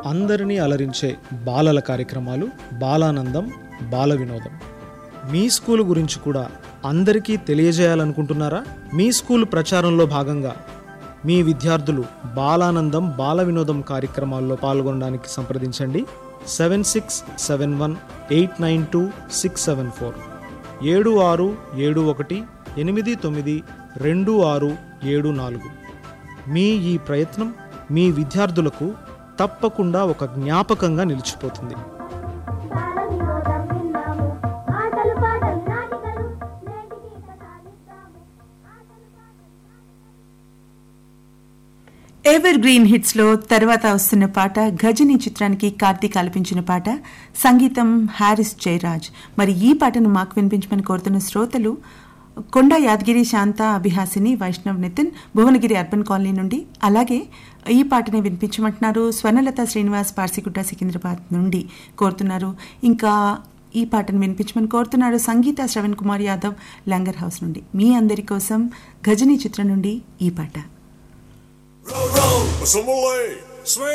అందరినీ అలరించే బాలల కార్యక్రమాలు బాలానందం బాల వినోదం మీ స్కూల్ గురించి కూడా అందరికీ తెలియజేయాలనుకుంటున్నారా మీ స్కూల్ ప్రచారంలో భాగంగా మీ విద్యార్థులు బాలానందం బాల వినోదం కార్యక్రమాల్లో పాల్గొనడానికి సంప్రదించండి seven six seven one eight nine two six seven four ఏడు ఆరు ఏడు ఒకటి ఎనిమిది తొమ్మిది రెండు ఆరు ఏడు నాలుగు మీ ఈ ప్రయత్నం మీ విద్యార్థులకు తప్పకుండా ఒక జ్ఞాపకంగా నిలిచిపోతుంది బాల వినోదం విన్నాము ఆటలు పాటలు నాటికలు నేటికి సాగిస్తాము ఆటలు పాటలు ఎవర్ గ్రీన్ హిట్స్ లో తర్వాత వస్తున్న పాట గజని చిత్రానికి కార్తీక్ ఆలపించిన పాట సంగీతం హారిస్ జయరాజ్ మరి ఈ పాటను మాకు వినిపించమని కోరుతున్న శ్రోతలు కొండ యాదగిరి శాంత అభిహాసిని వైష్ణవ్ నితిన్ భువనగిరి అర్బన్ కాలనీ నుండి అలాగే ఈ పాటని వినిపించమంటున్నారు స్వర్ణలత శ్రీనివాస్ పార్సిగుట్ట సికింద్రాబాద్ నుండి కోరుతున్నారు ఇంకా ఈ పాటను వినిపించమని కోరుతున్నారు సంగీత శ్రవణ్ కుమార్ యాదవ్ లంగర్ హౌస్ నుండి మీ అందరి కోసం గజని చిత్రం నుండి ఈ పాట Row, row, some away. Swing.